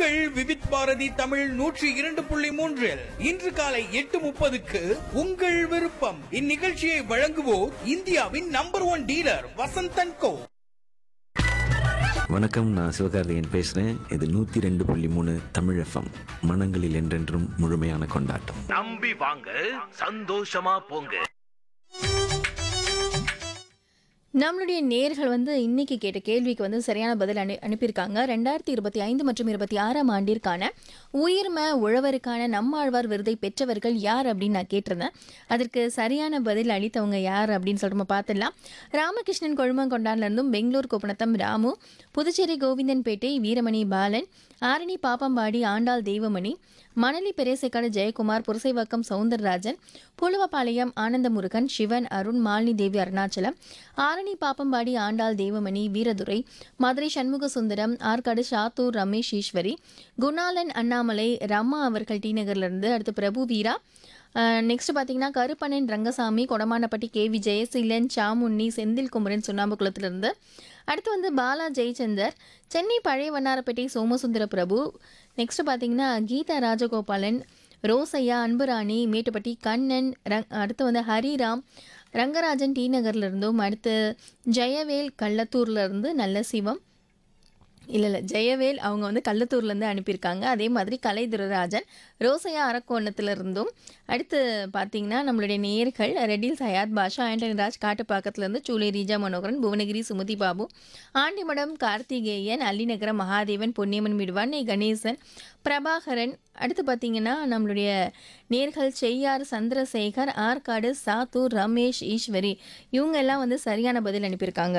உங்கள் விவித் பாரதி தமிழ் நூற்றி இரண்டு புள்ளி மூன்றில் இன்று காலை எட்டு முப்பதுக்கு உங்கள் விருப்பம் இந்நிகழ்ச்சியை வழங்குவோர் இந்தியாவின் number one dealer Vasanthan co வணக்கம் நான் சிவகார்த்திகேயன் பேசுறேன் இது நூத்தி ரெண்டு புள்ளி மூணு தமிழ் எஃப்எம் மனங்களில் என்றென்றும் முழுமையான கொண்டாட்டம் நம்பி வாங்க சந்தோஷமா போங்க நம்மளுடைய நேர்கள் வந்து இன்னைக்கு கேட்ட கேள்விக்கு வந்து சரியான பதில் அனு அனுப்பியிருக்காங்க ரெண்டாயிரத்தி இருபத்தி ஐந்து மற்றும் இருபத்தி ஆறாம் ஆண்டிற்கான உயிர்ம உழவருக்கான நம்மாழ்வார் விருதை பெற்றவர்கள் யார் அப்படின்னு நான் கேட்டிருந்தேன் அதற்கு சரியான பதில் அளித்தவங்க யார் அப்படின்னு சொல்லிட்டு நம்ம பார்த்துடலாம் ராமகிருஷ்ணன் கொழுமங்கொண்டான்ல இருந்தும் பெங்களூர் கோப்பனத்தம் ராமு புதுச்சேரி கோவிந்தன்பேட்டை வீரமணி பாலன் ஆரணி பாப்பம்பாடி ஆண்டாள் தெய்வமணி மணலி பெரேசைக்காடு ஜெயக்குமார் புரசைவாக்கம் சவுந்தரராஜன் புலுவப்பாளையம் ஆனந்தமுருகன் சிவன் அருண் மாலினி தேவி அருணாச்சலம் ஆரணி பாப்பம்பாடி ஆண்டாள் தேவமணி வீரதுரை மதுரை சண்முக சுந்தரம் ஆற்காடு சாத்தூர் ரமேஷ் ஈஸ்வரி குணாலன் அண்ணாமலை ரம்மா அவர்கள் டி நகர்லேருந்து அடுத்து பிரபு வீரா நெக்ஸ்ட் பார்த்தீங்கன்னா கருப்பண்ணன் ரங்கசாமி கொடமானப்பட்டி கே வி ஜெயசீலன் சாமுண்ணி செந்தில் குமரன் சுண்ணாம்புக்குளத்திலிருந்து அடுத்து வந்து பாலா ஜெயச்சந்தர் சென்னை பழைய வண்ணாரப்பேட்டை சோமசுந்தர பிரபு நெக்ஸ்ட் பார்த்தீங்கன்னா கீதா ராஜகோபாலன் ரோசையா அன்புராணி மேட்டுப்பட்டி கண்ணன் ரங் அடுத்து வந்து ஹரிராம் ரங்கராஜன் டி நகர்ல இருந்தும் அடுத்து ஜெயவேல் கள்ளத்தூர்ல இருந்து நல்ல சிவம் இல்லை இல்லை ஜெயவேல் அவங்க வந்து கள்ளத்தூர்லேருந்து அனுப்பியிருக்காங்க அதே மாதிரி கலை துரராஜன் ரோசையா அரக்கோணத்துல இருந்தும் அடுத்து பார்த்தீங்கன்னா நம்மளுடைய நேர்கள் ரெடில் சயாத் பாஷா ஆண்டனி ராஜ் காட்டுப்பாக்கத்துலேருந்து சூலை ரீஜா மனோகரன் புவனகிரி சுமதி பாபு ஆண்டிமடம் கார்த்திகேயன் அல்லிநகரம் மகாதேவன் பொன்னியம்மன் மிடுவான் கணேசன் பிரபாகரன் அடுத்து பார்த்தீங்கன்னா நம்மளுடைய நேர்கள் செய்யார் சந்திரசேகர் ஆற்காடு சாத்தூர் ரமேஷ் ஈஸ்வரி இவங்க எல்லாம் வந்து சரியான பதில் அனுப்பியிருக்காங்க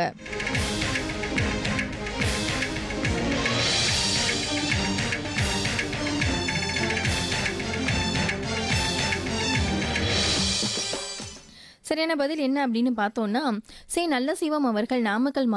சரியான பதில் என்ன அப்படின்னு பார்த்தோம்னா சே நல்ல சிவம் அவர்கள் நாமக்கல்